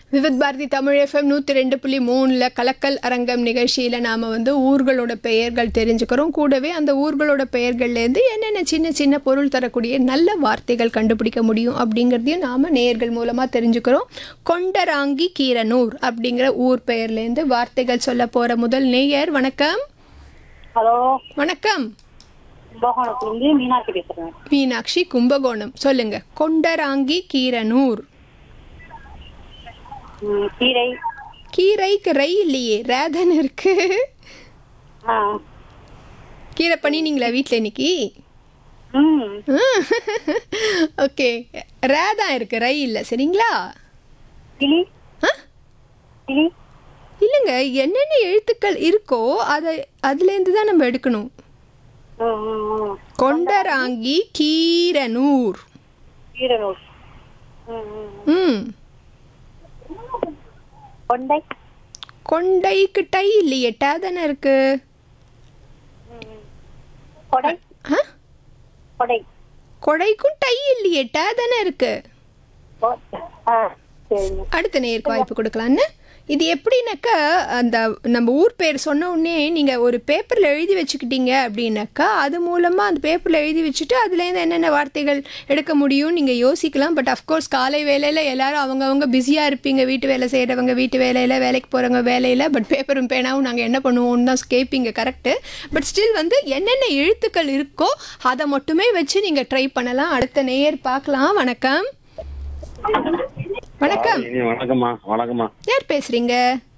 Vividh Bharathi Tamil FM நூற்றி ரெண்டு புள்ளி மூணில் கலக்கல் அரங்கம் நிகழ்ச்சியில் நாம் வந்து ஊர்களோட பெயர்கள் தெரிஞ்சுக்கிறோம் கூடவே அந்த ஊர்களோட பெயர்கள்லேருந்து என்னென்ன சின்ன சின்ன பொருள் தரக்கூடிய நல்ல வார்த்தைகள் கண்டுபிடிக்க முடியும் அப்படிங்கிறதையும் நாம் நேயர்கள் மூலமாக தெரிஞ்சுக்கிறோம் கொண்டராங்கி கீரனூர் அப்படிங்கிற ஊர் பெயர்லேருந்து வார்த்தைகள் சொல்ல போகிற முதல் நேயர் வணக்கம் ஹலோ வணக்கம் கும்பகோணத்துலேருந்து மீனாட்சி பேசுகிறேன் மீனாட்சி கும்பகோணம் சொல்லுங்க கொண்டராங்கி கீரனூர் ம், கீரை கீரைக்கு ரை இல்லையே ரேதன் இருக்கு ஆ கீரை பண்ணினீங்களா வீட்டில் இன்னைக்கு ம் ஓகே ரே தான் இருக்கு ரை இல்லை சரிங்களா கிளி ஆ? கிளி இல்லைங்க என்னென்ன எழுத்துக்கள் இருக்கோ அதை அதுலேருந்து தான் நம்ம எடுக்கணும் ம் ம் ம் கொண்டராங்கி கீரனூர் கீரை நூல் ம் ம் ம் கொண்டை கொண்டைக்கு டை இல்லையே டே தானே இருக்கு கொடை ஆ கொடை கொடைக்கும் டை இல்லையே டே தானே இருக்கு கொ- ஆ சரிங்க அடுத்த நேருக்கு வாய்ப்பு கொடுக்கலான்னு இது எப்படின்னாக்கா அந்த நம்ம ஊர் பேர் சொன்ன உடனே நீங்கள் ஒரு பேப்பரில் எழுதி வச்சுக்கிட்டீங்க அப்படின்னாக்கா அது மூலமாக அந்த பேப்பரில் எழுதி வச்சுட்டு அதுலேருந்து என்னென்ன வார்த்தைகள் எடுக்க முடியும்னு நீங்கள் யோசிக்கலாம் பட் அஃப்கோர்ஸ் காலை வேலையில் எல்லாரும் அவங்கவங்க பிஸியாக இருப்பீங்க வீட்டு வேலை செய்கிறவங்க வீட்டு வேலையில் வேலைக்கு போகிறவங்க வேலையில் பட் பேப்பரும் பேனாவும் நாங்கள் என்ன பண்ணுவோம்னு தான் கேட்பீங்க கரெக்டு பட் ஸ்டில் வந்து என்னென்ன எழுத்துக்கள் இருக்கோ அதை மட்டுமே வச்சு நீங்கள் ட்ரை பண்ணலாம் அடுத்த நேயர் பார்க்கலாம் வணக்கம் வணக்கம் இனி வணக்கம்மா வணக்கம்மா யார் பேசுறீங்க